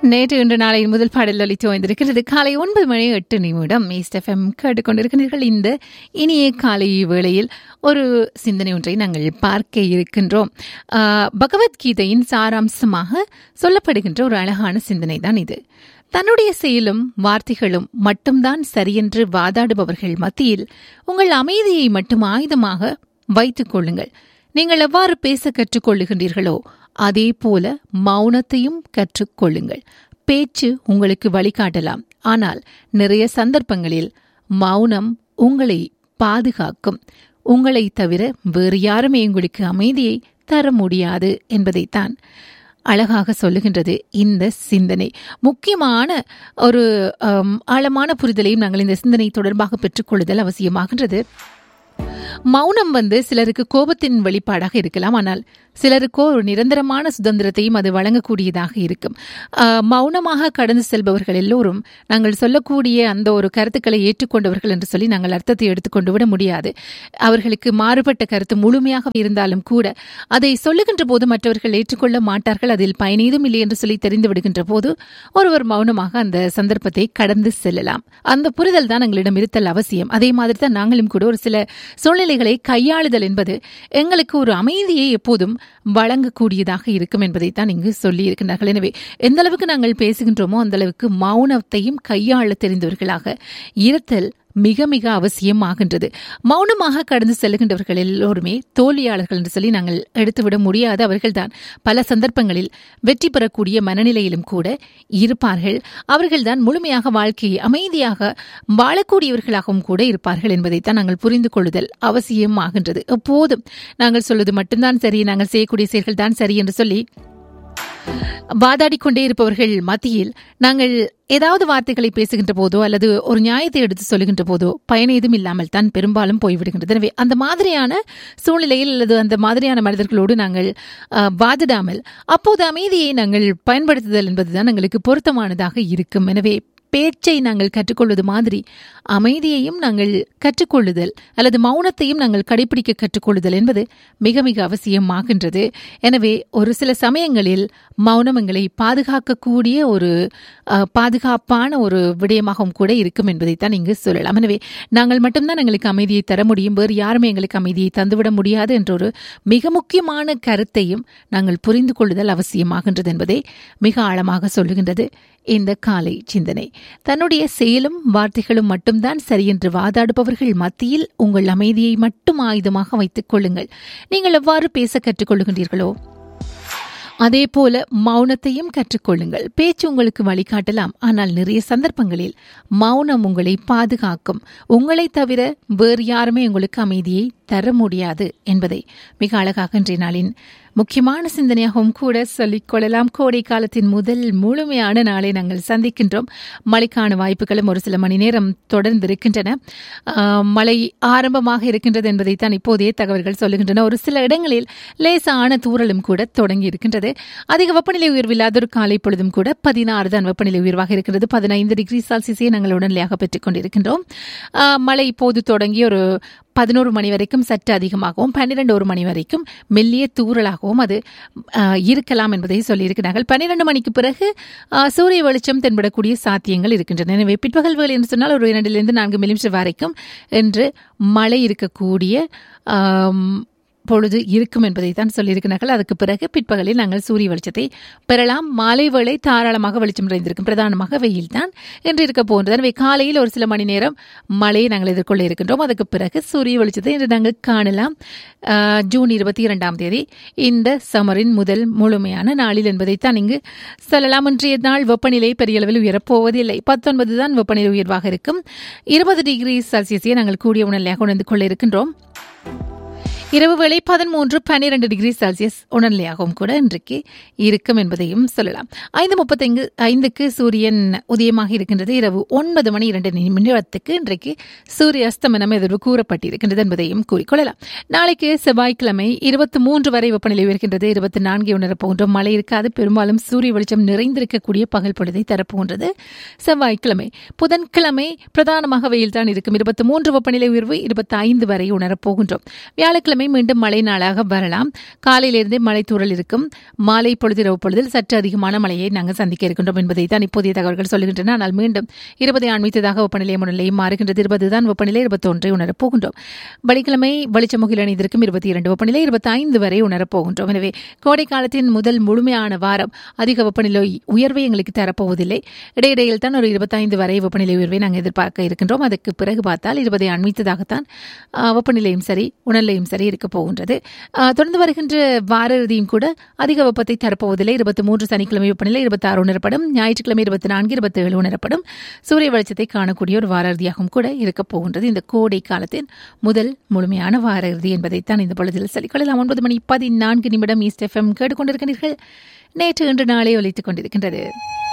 நேற்று இன்று நாளையின் முதல் பாடல் ஒலித்து வந்திருக்கிறது காலை ஒன்பது மணி எட்டு நிமிடம் ஈஸ்ட் எஃப்எம் கேட்டுக்கொண்டிருக்கிறீர்கள் இந்த இனிய காலை வேளையில் ஒரு சிந்தனை ஒன்றை நாங்கள் பார்க்க இருக்கின்றோம் ஆஹ், பகவத்கீதையின் சாராம்சமாக சொல்லப்படுகின்ற ஒரு அழகான சிந்தனை தான் இது தன்னுடைய செயலும் வார்த்தைகளும் மட்டும்தான் சரியென்று வாதாடுபவர்கள் மத்தியில் உங்கள் அமைதியை மட்டும் ஆயுதமாக வைத்துக் கொள்ளுங்கள் நீங்கள் எவ்வாறு பேச கற்றுக்கொள்ளுகின்றீர்களோ அதே போல மௌனத்தையும் கற்றுக்கொள்ளுங்கள் பேச்சு உங்களுக்கு வழிகாட்டலாம் ஆனால் நிறைய சந்தர்ப்பங்களில் மௌனம் உங்களை பாதுகாக்கும் உங்களை தவிர வேறு யாருமே உங்களுக்கு அமைதியை தர முடியாது என்பதைத்தான் அழகாக சொல்லுகின்றது இந்த சிந்தனை முக்கியமான ஒரு ஆம், ஆழமான புரிதலையும் நாங்கள் இந்த சிந்தனை தொடர்பாக பெற்றுக்கொள்ளுதல் அவசியமாகின்றது மௌனம் வந்து சிலருக்கு கோபத்தின் வெளிப்பாடாக இருக்கலாம் ஆனால் சிலருக்கோ ஒரு நிரந்தரமான சுதந்திரத்தையும் அது வழங்கக்கூடியதாக இருக்கும் ஆஹ், மௌனமாக கடந்து செல்பவர்கள் எல்லோரும் நாங்கள் சொல்லக்கூடிய அந்த ஒரு கருத்துக்களை ஏற்றுக்கொண்டவர்கள் என்று சொல்லி நாங்கள் அர்த்தத்தை எடுத்துக்கொண்டு விட முடியாது அவர்களுக்கு மாறுபட்ட கருத்து முழுமையாக இருந்தாலும் கூட அதை சொல்லுகின்ற போது மற்றவர்கள் ஏற்றுக்கொள்ள மாட்டார்கள் அதில் பயனேதும் இல்லை என்று சொல்லி தெரிந்து விடுகின்ற போது ஒருவர் மௌனமாக அந்த சந்தர்ப்பத்தை கடந்து செல்லலாம் அந்த புரிதல் தான் எங்களிடம் இருத்தல் அவசியம் அதே மாதிரி தான் நாங்களும் கூட ஒரு சில சூழ்நிலைகளை கையாளுதல் என்பது எங்களுக்கு ஒரு அமைதியை எப்போதும் வழங்கக்கூடியதாக இருக்கும் என்பதைத்தான் இங்கு சொல்லி இருக்கின்றார்கள் எனவே எந்த அளவுக்கு நாங்கள் பேசுகின்றோமோ அந்த அளவுக்கு மௌனத்தையும் கையாள தெரிந்தவர்களாக இருத்தல் மிக மிக அவசியமாகின்றது மௌனமாக கடந்து செல்லுகின்றவர்கள் எல்லோருமே தோல்வியாளர்கள் என்று சொல்லி நாங்கள் எடுத்துவிட முடியாது அவர்கள்தான் பல சந்தர்ப்பங்களில் வெற்றி பெறக்கூடிய மனநிலையிலும் கூட இருப்பார்கள் அவர்கள்தான் முழுமையாக வாழ்க்கையை அமைதியாக வாழக்கூடியவர்களாகவும் கூட இருப்பார்கள் என்பதைத்தான் நாங்கள் புரிந்து கொள்ளுதல் அவசியமாகின்றது எப்போதும் நாங்கள் சொல்வது மட்டும்தான் சரி நாங்கள் செய்யக்கூடிய செயல்கள் தான் சரி என்று சொல்லி வாதாடிக் கொண்டே இருப்பவர்கள் மத்தியில் நாங்கள் ஏதாவது வார்த்தைகளை பேசுகின்ற போதோ அல்லது ஒரு நியாயத்தை எடுத்து சொல்லுகின்ற போதோ பயன் ஏதும் இல்லாமல் தான் பெரும்பாலும் போய்விடுகின்றது எனவே அந்த மாதிரியான சூழ்நிலையில் அல்லது அந்த மாதிரியான மனிதர்களோடு நாங்கள் அஹ், வாதிடாமல் அப்போது அமைதியை நாங்கள் பயன்படுத்துதல் என்பதுதான் எங்களுக்கு பொருத்தமானதாக இருக்கும் எனவே பேச்சை நாங்கள் கற்றுக்கொள்வது மாதிரி அமைதியையும் நாங்கள் கற்றுக்கொள்ளுதல் அல்லது மௌனத்தையும் நாங்கள் கடைபிடிக்க கற்றுக்கொள்ளுதல் என்பது மிக மிக அவசியமாகின்றது எனவே ஒரு சில சமயங்களில் மௌனம் எங்களை பாதுகாக்கக்கூடிய ஒரு அஹ், பாதுகாப்பான ஒரு விடயமாகவும் கூட இருக்கும் என்பதைத்தான் இங்கு சொல்லலாம் எனவே நாங்கள் மட்டும்தான் எங்களுக்கு அமைதியை தர முடியும் வேறு யாருமே எங்களுக்கு அமைதியை தந்துவிட முடியாது என்ற ஒரு மிக முக்கியமான கருத்தையும் நாங்கள் புரிந்து கொள்ளுதல் அவசியமாகின்றது என்பதை மிக ஆழமாக சொல்லுகின்றது இந்த காலை சிந்தனை தன்னுடைய செயலும் வார்த்தைகளும் மட்டும்தான் சரியென்று வாதாடுபவர்கள் மத்தியில் உங்கள் அமைதியை மட்டும் ஆயுதமாக வைத்துக் கொள்ளுங்கள் நீங்கள் எவ்வாறு பேச கற்றுக்கொள்ளுகின்றீர்களோ அதே போல மௌனத்தையும் கற்றுக்கொள்ளுங்கள் பேச்சு உங்களுக்கு வழிகாட்டலாம் ஆனால் நிறைய சந்தர்ப்பங்களில் மௌனம் உங்களை பாதுகாக்கும் உங்களை தவிர வேறு யாருமே உங்களுக்கு அமைதியை தர முடியாது என்பதை மிக அழகாக இன்றைய நாளின் முக்கியமான சிந்தனையாகவும் கூட சொல்லிக் கொள்ளலாம் கோடை காலத்தின் முதல் முழுமையான நாளை நாங்கள் சந்திக்கின்றோம் மழைக்கான வாய்ப்புகளும் ஒரு சில மணி நேரம் தொடர்ந்து இருக்கின்றன ஆஹ், மழை ஆரம்பமாக இருக்கின்றது என்பதைத்தான் இப்போதைய தகவல்கள் சொல்லுகின்றன ஒரு சில இடங்களில் லேசான தூறலும் கூட தொடங்கி இருக்கின்றது அதிக வெப்பநிலை உயர்வில்லாத ஒரு காலை பொழுதும் கூட பதினாறு தான் வெப்பநிலை உயர்வாக இருக்கிறது பதினைந்து டிகிரி செல்சியஸை நாங்கள் உடனடியாக பெற்றுக் கொண்டிருக்கின்றோம் ஆஹ், மழை இப்போது தொடங்கி ஒரு பதினோரு மணி வரைக்கும் சற்று அதிகமாகவும் பன்னிரண்டு ஒரு மணி வரைக்கும் மெல்லிய தூறலாகவும் அது ஆஹ், இருக்கலாம் என்பதை சொல்லியிருக்கிறார்கள் பன்னிரண்டு மணிக்கு பிறகு ஆஹ், சூரிய வெளிச்சம் தென்படக்கூடிய சாத்தியங்கள் இருக்கின்றன எனவே பிற்பகல் வேலை என்று சொன்னால் ஒரு இரண்டிலிருந்து நான்கு மில்லிமீட்டர் வரைக்கும் என்று மழை இருக்கக்கூடிய ஆம், பொழுது இருக்கும் என்பதை தான் சொல்லியிருக்கிறார்கள் அதுக்கு பிறகு பிற்பகலில் நாங்கள் சூரிய வெளிச்சத்தை பெறலாம் மாலை வேளை தாராளமாக வெளிச்சம் நிறைந்திருக்கும் பிரதானமாக வெயில் தான் என்று இருக்க போன்றது எனவே காலையில் ஒரு சில மணி நேரம் மழையை நாங்கள் எதிர்கொள்ள இருக்கின்றோம் அதுக்கு பிறகு சூரிய வெளிச்சத்தை இன்று நாங்கள் காணலாம் ஆஹ், ஜூன் இருபத்தி இரண்டாம் தேதி இந்த சமரின் முதல் முழுமையான நாளில் என்பதைத்தான் இங்கு சொல்லலாம் இன்றைய நாள் வெப்பநிலை பெரிய அளவில் உயரப்போவதில்லை பத்தொன்பது தான் வெப்பநிலை உயர்வாக இருக்கும் இருபது டிகிரி செல்சியஸை நாங்கள் கூடிய உணர்நிலையாக உணர்ந்து கொள்ள இருக்கின்றோம் இரவு வேளை பதிமூன்று பன்னிரண்டு டிகிரி செல்சியஸ் உணர்நிலையாகவும் கூட இன்றைக்கு இருக்கும் என்பதையும் சொல்லலாம் ஐந்து முப்பத்தைந்து ஐந்துக்கு சூரியன் உதயமாக இருக்கின்றது இரவு ஒன்பது மணி இரண்டு நிமிடத்துக்கு இன்றைக்கு சூரிய அஸ்தமனம் எதிர்வு கூறப்பட்டிருக்கின்றது என்பதையும் கூறிக்கொள்ளலாம் நாளைக்கு செவ்வாய்க்கிழமை இருபத்தி மூன்று வரை வெப்பநிலை உயர்கின்றது இருபத்தி நான்கு உணரப் போகின்றோம் மழை இருக்காது பெரும்பாலும் சூரிய வெளிச்சம் நிறைந்திருக்கக்கூடிய பகல் பொழுதை தரப்போகின்றது செவ்வாய்க்கிழமை புதன்கிழமை பிரதானமாக வெயில் தான் இருக்கும் இருபத்தி மூன்று வெப்பநிலை உயர்வு இருபத்தி ஐந்து வரை உணரப் போகின்றோம் வியாழக்கிழமை வெள்ளிக்கிழமை மீண்டும் மழை நாளாக வரலாம் காலையிலிருந்தே மழை தூறல் இருக்கும் மாலை பொழுது இரவு பொழுதில் சற்று அதிகமான மழையை நாங்கள் சந்திக்க இருக்கின்றோம் என்பதை தான் இப்போதைய தகவல்கள் சொல்லுகின்றன ஆனால் மீண்டும் இருபதை ஆண்மித்ததாக வெப்பநிலை முன்னிலையும் மாறுகின்றது இருபது தான் வெப்பநிலை இருபத்தொன்றை உணரப் போகின்றோம் வெள்ளிக்கிழமை வெளிச்சமுகில் அணிந்திருக்கும் இருபத்தி இரண்டு வெப்பநிலை இருபத்தி ஐந்து வரை உணரப் போகின்றோம் எனவே கோடை காலத்தின் முதல் முழுமையான வாரம் அதிக வெப்பநிலை உயர்வை எங்களுக்கு தரப்போவதில்லை இடையிடையில் தான் ஒரு இருபத்தைந்து வரை வெப்பநிலை உயர்வை நாங்கள் எதிர்பார்க்க இருக்கின்றோம் அதுக்கு பிறகு பார்த்தால் இருபதை அண்மித்ததாகத்தான் ஆ, வெப்பநிலையும் சரி உணர்நிலையும் சரி இருக்க போகின்றது ஆ, தொடர்ந்து வருகின்ற வார இறுதியும் கூட அதிக வெப்பத்தை தரப்போவதில்லை இருபத்தி மூன்று சனிக்கிழமை வெப்பநிலை இருபத்தி ஆறு உணரப்படும் ஞாயிற்றுக்கிழமை இருபத்தி நான்கு இருபத்தி ஏழு உணரப்படும் சூரிய வெளிச்சத்தை காணக்கூடிய ஒரு வார இறுதியாகவும் கூட இருக்க போகின்றது இந்த கோடை காலத்தின் முதல் முழுமையான வார இறுதி என்பதைத்தான் இந்த பொழுதில் சொல்லிக்கொள்ளலாம் ஒன்பது மணி பதினான்கு நிமிடம் ஈஸ்ட் எஃப்எம் கேட்டுக்கொண்டிருக்கிறீர்கள் நேற்று இன்று நாளே ஒலித்துக் கொண்டிருக்கின்றது